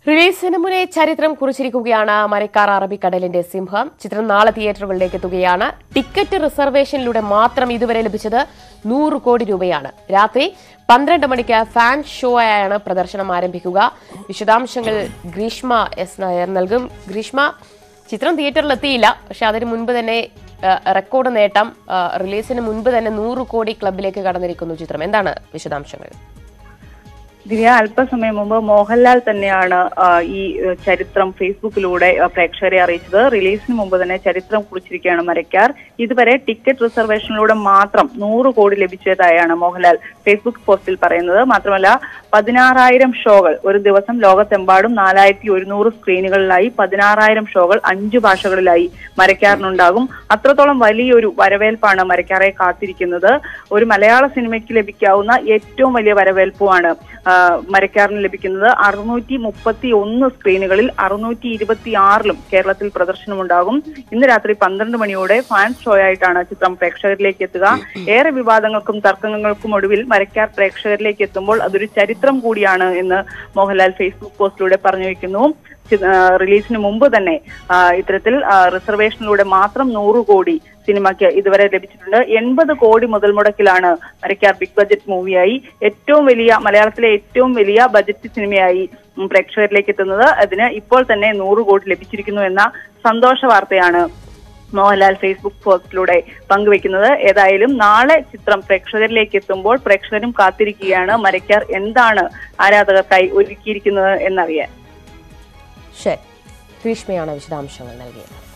റിലീസിന് മുന്നേ ചരിത്രം കുറിച്ചിരിക്കുകയാണ് മരക്കാർ അറബിക്കടലിന്റെ സിംഹം ചിത്രം നാളെ തിയേറ്ററുകളിലേക്ക് എത്തുകയാണ് ടിക്കറ്റ് റിസർവേഷനിലൂടെ മാത്രം ഇതുവരെ ലഭിച്ചത് നൂറ് കോടി രൂപയാണ് രാത്രി പന്ത്രണ്ട് മണിക്ക് ഫാൻ ഷോ ആയാണ് പ്രദർശനം ആരംഭിക്കുക വിശദാംശങ്ങൾ ഗ്രീഷ്മ എസ് നായർ നൽകും ഗ്രീഷ്മ ചിത്രം തിയേറ്ററിൽ എത്തിയില്ല പക്ഷെ അതിന് മുൻപ് തന്നെ ആ, റെക്കോർഡ് നേട്ടം ആ, റിലീസിന് മുൻപ് തന്നെ നൂറ് കോടി ക്ലബിലേക്ക് കടന്നിരിക്കുന്നു ചിത്രം എന്താണ് വിശദാംശങ്ങൾ ദിവ്യ അല്പസമയം മുമ്പ് മോഹൻലാൽ തന്നെയാണ് ആ, ഈ ഏഹ്, ചരിത്രം ഫേസ്ബുക്കിലൂടെ ആ, പ്രേക്ഷകരെ അറിയിച്ചത് റിലീസിന് മുമ്പ് തന്നെ ചരിത്രം കുറിച്ചിരിക്കുകയാണ് മരക്കാർ ഇതുവരെ ടിക്കറ്റ് റിസർവേഷനിലൂടെ മാത്രം നൂറ് കോടി ലഭിച്ചതായാണ് മോഹൻലാൽ ഫേസ്ബുക്ക് പോസ്റ്റിൽ പറയുന്നത് മാത്രമല്ല പതിനാറായിരം ഷോകൾ ഒരു ദിവസം ലോകത്തെമ്പാടും നാലായിരത്തി ഒരുന്നൂറ് സ്ക്രീനുകളിലായി പതിനാറായിരം ഷോകൾ അഞ്ചു ഭാഷകളിലായി മരക്കാറിനുണ്ടാകും അത്രത്തോളം വലിയൊരു വരവേൽപ്പാണ് മരക്കാറെ കാത്തിരിക്കുന്നത് ഒരു മലയാള സിനിമയ്ക്ക് ലഭിക്കാവുന്ന ഏറ്റവും വലിയ വരവേൽപ്പുമാണ് ആ, മരക്കാറിന് ലഭിക്കുന്നത് അറുന്നൂറ്റി മുപ്പത്തി ഒന്ന് സ്ക്രീനുകളിൽ അറുന്നൂറ്റി ഇരുപത്തി ആറിലും കേരളത്തിൽ പ്രദർശനമുണ്ടാകും ഇന്ന് രാത്രി പന്ത്രണ്ട് മണിയോടെ ഫാൻസ് ഷോ ആയിട്ടാണ് ചിത്രം പ്രേക്ഷകരിലേക്ക് എത്തുക ഏറെ വിവാദങ്ങൾക്കും തർക്കങ്ങൾക്കും ഒടുവിൽ മരക്കാർ പ്രേക്ഷകരിലേക്ക് എത്തുമ്പോൾ അതൊരു ചരിത്രം കൂടിയാണ് എന്ന് മോഹൻലാൽ ഫേസ്ബുക്ക് പോസ്റ്റിലൂടെ പറഞ്ഞു വെക്കുന്നു ചി- ആ, റിലീസിന് മുമ്പ് തന്നെ ആ, ഇത്തരത്തിൽ ആ, റിസർവേഷനിലൂടെ മാത്രം നൂറ് കോടി സിനിമയ്ക്ക് ഇതുവരെ ലഭിച്ചിട്ടുണ്ട് എൺപത് കോടി മുതൽ മുടക്കിലാണ് മരക്കാർ ബിഗ് ബജറ്റ് മൂവിയായി ഏറ്റവും വലിയ മലയാളത്തിലെ ഏറ്റവും വലിയ ബജറ്റ് സിനിമയായി ഉം, പ്രേക്ഷകരിലേക്ക് എത്തുന്നത് അതിന് ഇപ്പോൾ തന്നെ നൂറ് കോടി ലഭിച്ചിരിക്കുന്നു എന്ന സന്തോഷ വാർത്തയാണ് മോഹൻലാൽ ഫേസ്ബുക്ക് പോസ്റ്റിലൂടെ പങ്കുവെക്കുന്നത് ഏതായാലും നാളെ ചിത്രം പ്രേക്ഷകരിലേക്ക് എത്തുമ്പോൾ പ്രേക്ഷകരും കാത്തിരിക്കുകയാണ് മരക്കാർ എന്താണ് ആരാധകർക്കായി ഒരുക്കിയിരിക്കുന്നത് എന്നറിയാൻ ശരി ഗ്രീഷ്മയാണ് വിശദാംശങ്ങൾ നൽകിയത്